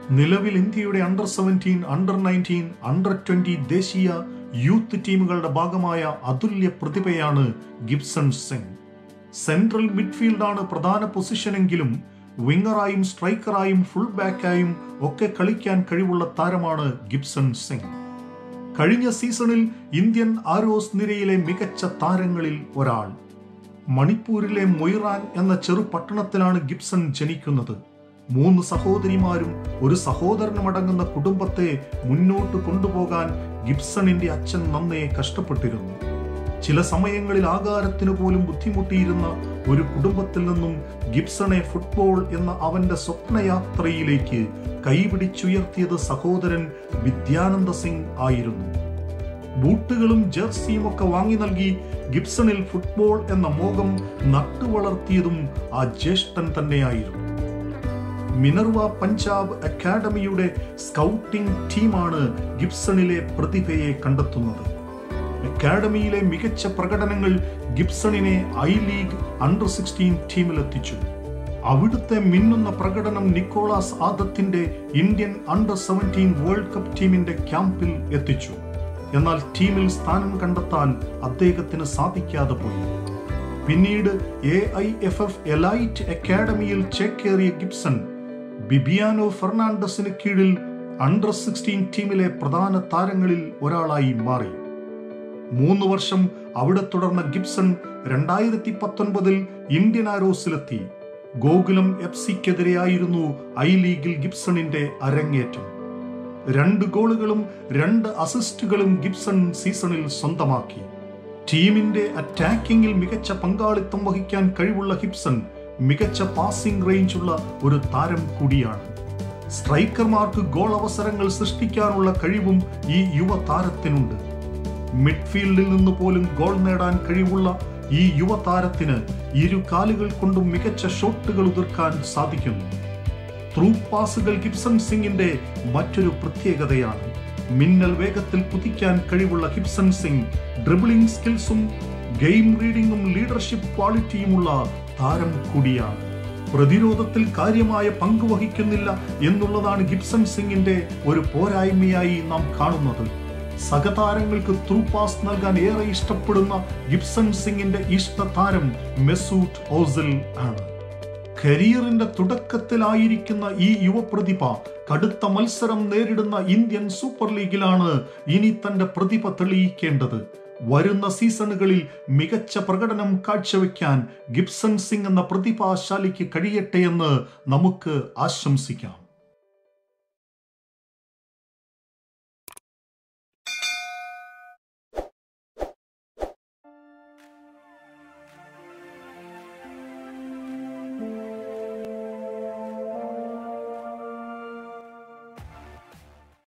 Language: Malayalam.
നിലവിൽ ഇന്ത്യയുടെ under seventeen under nineteen under twenty ദേശീയ യൂത്ത് ടീമുകളുടെ ഭാഗമായ അതുല്യ പ്രതിഭയാണ് ഗിബ്സൺ സിംഗ് സെൻട്രൽ മിഡ്ഫീൽഡാണ് പ്രധാന പൊസിഷനെങ്കിലും വിങ്ങറായും സ്ട്രൈക്കറായും ഫുൾ ബാക്കായും ഒക്കെ കളിക്കാൻ കഴിവുള്ള താരമാണ് ഗിബ്സൺ സിംഗ് കഴിഞ്ഞ സീസണിൽ ഇന്ത്യൻ ആരോസ് നിരയിലെ മികച്ച താരങ്ങളിൽ ഒരാൾ മണിപ്പൂരിലെ മൊയ്റാങ് എന്ന ചെറു പട്ടണത്തിലാണ് ഗിബ്സൺ ജനിക്കുന്നത് മൂന്ന് സഹോദരിമാരും ഒരു സഹോദരനും അടങ്ങുന്ന കുടുംബത്തെ മുന്നോട്ട് കൊണ്ടുപോകാൻ ഗിബ്സണിന്റെ അച്ഛൻ നന്നേ കഷ്ടപ്പെട്ടിരുന്നു ചില സമയങ്ങളിൽ ആകാരത്തിന് പോലും ബുദ്ധിമുട്ടിയിരുന്ന ഒരു കുടുംബത്തിൽ നിന്നും ഗിബ്സണെ ഫുട്ബോൾ എന്ന അവന്റെ സ്വപ്നയാത്രയിലേക്ക് കൈപിടിച്ചുയർത്തിയത് സഹോദരൻ വിദ്യാനന്ദ സിംഗ് ആയിരുന്നു ബൂട്ടുകളും ജേഴ്സിയും ഒക്കെ വാങ്ങി നൽകി ഗിബ്സണിൽ ഫുട്ബോൾ എന്ന മോഹം നട്ടുവളർത്തിയതും ആ ജ്യേഷ്ഠൻ തന്നെയായിരുന്നു മിനർവ പഞ്ചാബ് അക്കാഡമിയുടെ സ്കൗട്ടിംഗ് ടീമാണ് ഗിബ്സണിലെ പ്രതിഭയെ കണ്ടെത്തുന്നത് അക്കാഡമിയിലെ മികച്ച പ്രകടനങ്ങൾ ഗിബ്സണിനെ ഐ ലീഗ് അണ്ടർ സിക്സ്റ്റീൻ ടീമിലെത്തിച്ചു അവിടുത്തെ മിന്നുന്ന പ്രകടനം നിക്കോളാസ് ആദത്തിന്റെ Indian under seventeen world cup ടീമിന്റെ ക്യാമ്പിൽ എത്തിച്ചു എന്നാൽ ടീമിൽ സ്ഥാനം കണ്ടെത്താൻ അദ്ദേഹത്തിന് സാധിക്കാതെ പോയി പിന്നീട് A I F F elite അക്കാഡമിയിൽ ചേക്കേറിയ ഗിബ്സൺ ബിബിയാനോ ഫെർണാണ്ടസിന് കീഴിൽ അണ്ടർ സിക്സ്റ്റീൻ ടീമിലെ പ്രധാന താരങ്ങളിൽ ഒരാളായി മാറി മൂന്ന് വർഷം അവിടെ തുടർന്ന ഗിബ്സൺ രണ്ടായിരത്തി പത്തൊൻപതിൽ ഇന്ത്യൻ ആരോസിലെത്തി ഗോകുലം എഫ് സിക്കെതിരെയായിരുന്നു ഐ ലീഗിൽ ഗിബ്സണിന്റെ അരങ്ങേറ്റം രണ്ട് ഗോളുകളും രണ്ട് അസിസ്റ്റുകളും ഗിബ്സൺ സീസണിൽ സ്വന്തമാക്കി ടീമിന്റെ അറ്റാക്കിംഗിൽ മികച്ച പങ്കാളിത്തം വഹിക്കാൻ കഴിവുള്ള ഗിബ്സൺ മികച്ച പാസിംഗ് റേഞ്ചുള്ള ഒരു താരം കൂടിയാണ് സ്ട്രൈക്കർമാർക്ക് ഗോൾ അവസരങ്ങൾ സൃഷ്ടിക്കാനുള്ള കഴിവും ഈ യുവ താരത്തിനുണ്ട് മിഡ്ഫീൽഡിൽ നിന്ന് പോലും ഗോൾ നേടാൻ കഴിവുള്ള ഈ യുവതാരത്തിന് ഇരു കാലുകൾ കൊണ്ടും മികച്ച ഷോട്ടുകൾ ഉതിർക്കാൻ സാധിക്കുന്നു ത്രൂ പാസുകൾ ഗിബ്സൺ സിംഗിന്റെ മറ്റൊരു പ്രത്യേകതയാണ് മിന്നൽ വേഗത്തിൽ കുതിക്കാൻ കഴിവുള്ള ഗിബ്സൺ സിംഗ് ഡ്രിബിളിംഗ് സ്കിൽസും ഗെയിം റീഡിംഗും ലീഡർഷിപ്പ് ക്വാളിറ്റിയുമുള്ള താരം കൂടിയാണ് പ്രതിരോധത്തിൽ കാര്യമായ പങ്ക് വഹിക്കുന്നില്ല എന്നുള്ളതാണ് ഗിബ്സൺ സിംഗിന്റെ ഒരു പോരായ്മയായി നാം കാണുന്നത് സഹതാരങ്ങൾക്ക് ത്രൂ പാസ് നൽകാൻ ഏറെ ഇഷ്ടപ്പെടുന്ന ഗിബ്സൺ സിംഗിന്റെ ഇഷ്ടതാരം മെസൂട്ട് ഓസിൽ ആണ് കരിയറിന്റെ തുടക്കത്തിലായിരിക്കുന്ന ഈ യുവപ്രതിഭ കടുത്ത മത്സരം നേരിടുന്ന ഇന്ത്യൻ സൂപ്പർ ലീഗിലാണ് ഇനി തന്റെ പ്രതിഭ തെളിയിക്കേണ്ടത് വരുന്ന സീസണുകളിൽ മികച്ച പ്രകടനം കാഴ്ചവെക്കാൻ ഗിബ്സൺ സിംഗ് എന്ന പ്രതിഭാശാലിക്ക് കഴിയട്ടെ എന്ന് നമുക്ക് ആശംസിക്കാം